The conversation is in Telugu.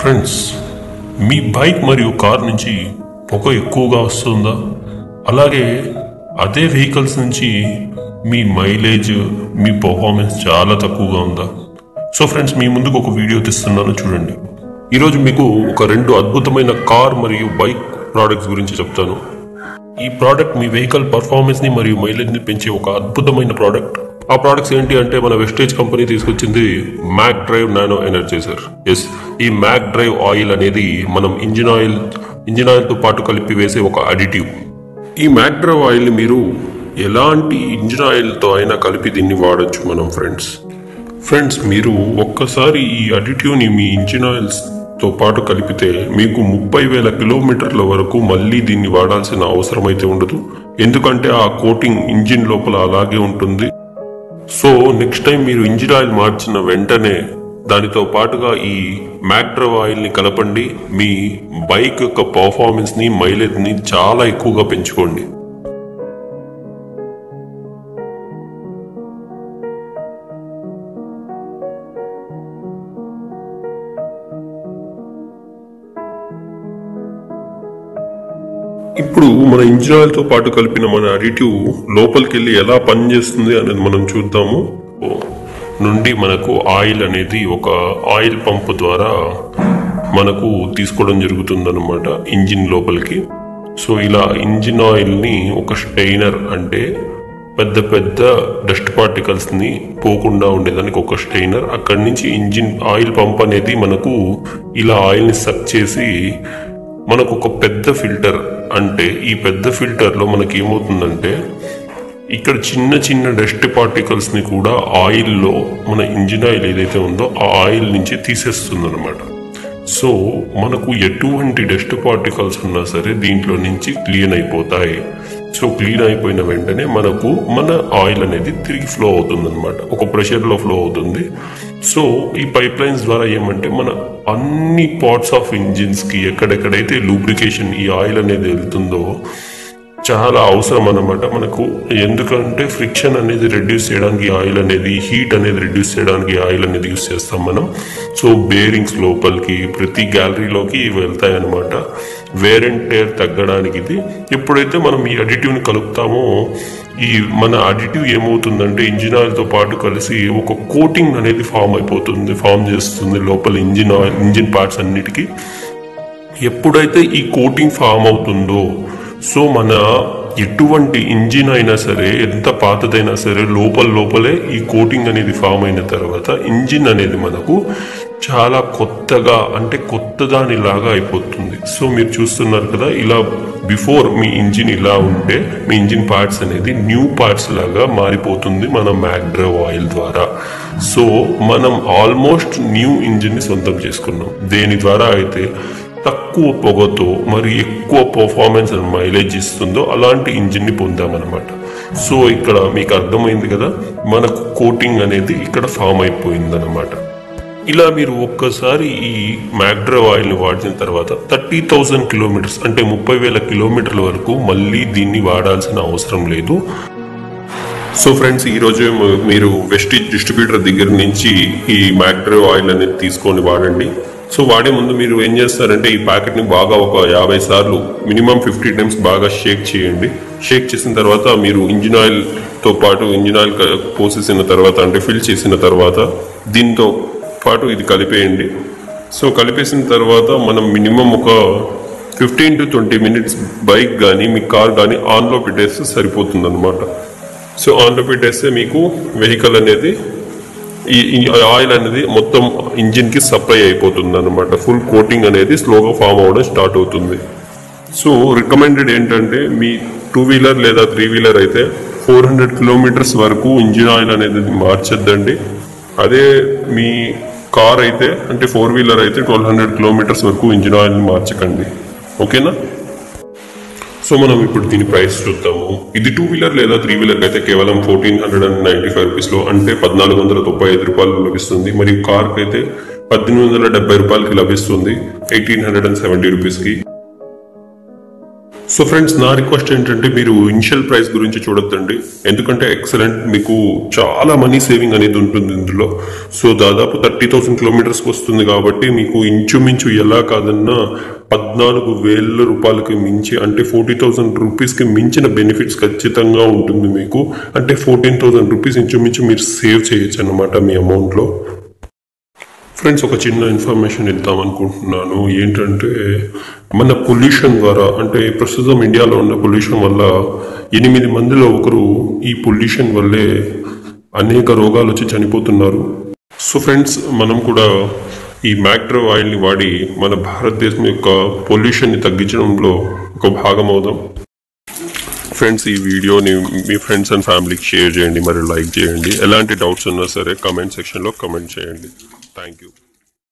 ఫ్రెండ్స్ మీ బైక్ మరియు కార్ నుంచి పొగ ఎక్కువగా వస్తుందా అలాగే అదే వెహికల్స్ నుంచి మీ మైలేజ్ మీ పర్ఫార్మెన్స్ చాలా తక్కువగా ఉందా సో ఫ్రెండ్స్ మీ ముందుకు ఒక వీడియో తీస్తున్నాను చూడండి ఈరోజు మీకు ఒక రెండు అద్భుతమైన కార్ మరియు బైక్ ప్రోడక్ట్స్ గురించి చెప్తాను ఈ ప్రోడక్ట్ మీ వెహికల్ పర్ఫార్మెన్స్ ని మరియు మైలేజ్ ని పెంచే ఒక అద్భుతమైన ప్రోడక్ట్ ఆ ప్రోడక్ట్స్ ఏంటి అంటే మన వెస్టేజ్ కంపెనీ తీసుకొచ్చింది Mag Drive nano energizer yes ఈ మ్యాక్ డ్రైవ్ ఆయిల్ అనేది మనం ఇంజిన్ ఆయిల్ ఇంజిన్ ఆయిల్ తో పాటు కలిపి వేసే ఒక అడిటివ్ ఈ మ్యాక్ డ్రైవ్ ఆయిల్ ని మీరు ఎలాంటి ఇంజిన్ ఆయిల్ తో అయినా కలిపి దీన్ని వాడొచ్చు మనం ఫ్రెండ్స్ ఫ్రెండ్స్ మీరు ఒక్కసారి ఈ అడిటివ్ని మీ ఇంజిన్ ఆయిల్స్ తో పాటు కలిపితే మీకు ముప్పై వేల కిలోమీటర్ల వరకు మళ్ళీ దీన్ని వాడాల్సిన అవసరం అయితే ఉండదు ఎందుకంటే ఆ కోటింగ్ ఇంజిన్ లోపల అలాగే ఉంటుంది సో నెక్స్ట్ టైం మీరు ఇంజిన్ ఆయిల్ మార్చిన వెంటనే దానితో పాటుగా ఈ మ్యాక్డ్రవ్ ఆయిల్ ని కలపండి మీ బైక్ యొక్క పర్ఫార్మెన్స్ ని మైలేజ్ ని చాలా ఎక్కువగా పెంచుకోండి ఇప్పుడు మన ఇంజిన్ ఆయిల్ తో పాటు కలిపిన మన అడిటివ్ లోపలికి వెళ్ళి ఎలా పనిచేస్తుంది అనేది మనం చూద్దాము నుండి మనకు ఆయిల్ అనేది ఒక ఆయిల్ పంప్ ద్వారా మనకు తీసుకోవడం జరుగుతుంది అనమాట ఇంజిన్ లోపలికి సో ఇలా ఇంజిన్ ఆయిల్ ని ఒక స్టెయినర్ అంటే పెద్ద పెద్ద డస్ట్ పార్టికల్స్ ని పోకుండా ఉండేదానికి ఒక స్టెయినర్ అక్కడి నుంచి ఇంజిన్ ఆయిల్ పంప్ అనేది మనకు ఇలా ఆయిల్ ని సక్ చేసి మనకు ఒక పెద్ద ఫిల్టర్ అంటే ఈ పెద్ద ఫిల్టర్ లో మనకి ఏమవుతుందంటే ఇక్కడ చిన్న చిన్న డస్ట్ పార్టికల్స్ ని కూడా ఆయిల్లో మన ఇంజిన్ ఆయిల్ ఏదైతే ఉందో ఆ ఆయిల్ నుంచి తీసేస్తుంది అనమాట సో మనకు ఎటువంటి డస్ట్ పార్టికల్స్ ఉన్నా సరే దీంట్లో నుంచి క్లీన్ అయిపోతాయి సో క్లీన్ అయిపోయిన వెంటనే మనకు మన ఆయిల్ అనేది తిరిగి ఫ్లో అవుతుంది అనమాట ఒక ప్రెషర్ లో ఫ్లో అవుతుంది సో ఈ పైప్ లైన్స్ ద్వారా ఏమంటే మన అన్ని పార్ట్స్ ఆఫ్ ఇంజిన్స్ కి ఎక్కడెక్కడైతే లూబ్రికేషన్ ఈ ఆయిల్ అనేది వెళ్తుందో చాలా అవసరం అన్నమాట మనకు ఎందుకంటే ఫ్రిక్షన్ అనేది రెడ్యూస్ చేయడానికి ఆయిల్ అనేది హీట్ అనేది రెడ్యూస్ చేయడానికి ఆయిల్ అనేది యూస్ చేస్తాం మనం సో బేరింగ్స్ లోపలికి ప్రతి గ్యాలరీలోకి వెళ్తాయి అనమాట వేర్ అండ్ టేర్ తగ్గడానికి ఇది ఎప్పుడైతే మనం ఈ అడిటివ్ని కలుపుతామో ఈ మన అడిటివ్ ఏమవుతుందంటే ఇంజిన్ ఆయిల్తో పాటు కలిసి ఒక కోటింగ్ అనేది ఫామ్ అయిపోతుంది ఫామ్ చేస్తుంది లోపల ఇంజిన్ ఆయిల్ ఇంజిన్ పార్ట్స్ అన్నిటికీ ఎప్పుడైతే ఈ కోటింగ్ ఫామ్ అవుతుందో సో మన ఎటువంటి ఇంజిన్ అయినా సరే ఎంత పాతదైనా సరే లోపల లోపలే ఈ కోటింగ్ అనేది ఫామ్ అయిన తర్వాత ఇంజిన్ అనేది మనకు చాలా కొత్తగా అంటే కొత్త దానిలాగా అయిపోతుంది సో మీరు చూస్తున్నారు కదా ఇలా బిఫోర్ మీ ఇంజిన్ ఇలా ఉంటే మీ ఇంజిన్ పార్ట్స్ అనేది న్యూ పార్ట్స్ లాగా మారిపోతుంది మన మ్యాగ్డ్రవ్ ఆయిల్ ద్వారా సో మనం ఆల్మోస్ట్ న్యూ ఇంజిన్ ని సొంతం చేసుకున్నాం దేని ద్వారా అయితే తక్కువ పొగతో మరి ఎక్కువ పర్ఫార్మెన్స్ అండ్ మైలేజ్ ఇస్తుందో అలాంటి ఇంజిన్ ని పొందామన్నమాట సో ఇక్కడ మీకు అర్థమైంది కదా మనకు కోటింగ్ అనేది ఇక్కడ ఫామ్ అయిపోయింది అనమాట ఇలా మీరు ఒక్కసారి ఈ మ్యాగ్డ్రవ్ ఆయిల్ ని వాడిన తర్వాత థర్టీ థౌసండ్ కిలోమీటర్స్ అంటే ముప్పై వేల కిలోమీటర్ల వరకు మళ్ళీ దీన్ని వాడాల్సిన అవసరం లేదు సో ఫ్రెండ్స్ ఈ రోజు మీరు వెస్టిజ్ డిస్ట్రిబ్యూటర్ దగ్గర నుంచి ఈ మ్యాగ్డ్రైవ్ ఆయిల్ అనేది తీసుకొని వాడండి సో వాడే ముందు మీరు ఏం చేస్తారంటే ఈ ప్యాకెట్ ని బాగా ఒక యాభై సార్లు మినిమం ఫిఫ్టీ టైమ్స్ బాగా షేక్ చేయండి షేక్ చేసిన తర్వాత మీరు ఇంజిన్ ఆయిల్ తో పాటు ఇంజిన్ ఆయిల్ క- పోసేసిన తర్వాత అంటే ఫిల్ చేసిన తర్వాత దీంతో పాటు ఇది కలిపేయండి సో కలిపేసిన తర్వాత మనం మినిమం ఒక fifteen to twenty minutes bike కానీ మీ కార్ కానీ ఆన్లో పెట్టేస్తే సరిపోతుంది అనమాట సో ఆన్లో పెట్టేస్తే మీకు వెహికల్ అనేది ఈ ఈ ఆయిల్ అనేది మొత్తం ఇంజిన్ కి సప్లై అయిపోతుంది అనమాట ఫుల్ కోటింగ్ అనేది స్లోగా ఫామ్ అవ్వడం స్టార్ట్ అవుతుంది సో రికమెండెడ్ ఏంటంటే మీ టూ వీలర్ లేదా త్రీ వీలర్ అయితే ఫోర్ హండ్రెడ్ కిలోమీటర్స్ వరకు ఇంజిన్ ఆయిల్ అనేది మార్చొద్దండి అదే మీ కార్ అయితే అంటే ఫోర్ వీలర్ అయితే ట్వెల్వ్ హండ్రెడ్ కిలోమీటర్స్ వరకు ఇంజిన్ ఆయిల్ మార్చకండి ఓకేనా సో మనం ఇప్పుడు దీని ప్రైస్ చూద్దాము ఇది టూ వీలర్ లేదా త్రీ వీలర్ అయితే కేవలం fourteen hundred and ninety five rupees లో అంటే పద్నాలుగు వందల తొంభై ఐదు రూపాయలు లభిస్తుంది మరియు కార్ కి అయితే పద్దెనిమిది వందల డెబ్బై రూపాయలకి లభిస్తుంది eighteen hundred and seventy rupees కి సో ఫ్రెండ్స్ నా రిక్వెస్ట్ ఏంటంటే మీరు ఇనిషియల్ ప్రైస్ గురించి చూడొద్దండి ఎందుకంటే ఎక్సలెంట్ మీకు చాలా మనీ సేవింగ్ అనేది ఉంటుంది ఇందులో సో దాదాపు థర్టీ థౌసండ్ కిలోమీటర్స్కి వస్తుంది కాబట్టి మీకు ఇంచుమించు ఎలా కాదన్నా పద్నాలుగు వేల రూపాయలకి మించి అంటే ఫోర్టీ థౌసండ్ రూపీస్కి మించిన బెనిఫిట్స్ ఖచ్చితంగా ఉంటుంది మీకు అంటే ఫోర్టీన్ థౌసండ్ రూపీస్ ఇంచుమించు మీరు సేవ్ చేయొచ్చు అన్నమాట మీ అమౌంట్లో ఫ్రెండ్స్ ఒక చిన్న ఇన్ఫర్మేషన్ ఇద్దాం అనుకుంటున్నాను ఏంటంటే మన పొల్యూషన్ ద్వారా అంటే ప్రస్తుతం ఇండియాలో ఉన్న పొల్యూషన్ వల్ల ఎనిమిది మందిలో ఒకరు ఈ పొల్యూషన్ వల్లే అనేక రోగాలు వచ్చి చనిపోతున్నారు సో ఫ్రెండ్స్ మనం కూడా ఈ మ్యాక్డ్రో ఆయిల్ని వాడి మన భారతదేశం యొక్క పొల్యూషన్ని తగ్గించడంలో ఒక భాగం అవుదాం ఫ్రెండ్స్ ఈ వీడియోని మీ ఫ్రెండ్స్ అండ్ ఫ్యామిలీకి షేర్ చేయండి మరి లైక్ చేయండి ఎలాంటి డౌట్స్ ఉన్నా సరే కమెంట్ సెక్షన్లో కమెంట్ చేయండి థ్యాంక్ యూ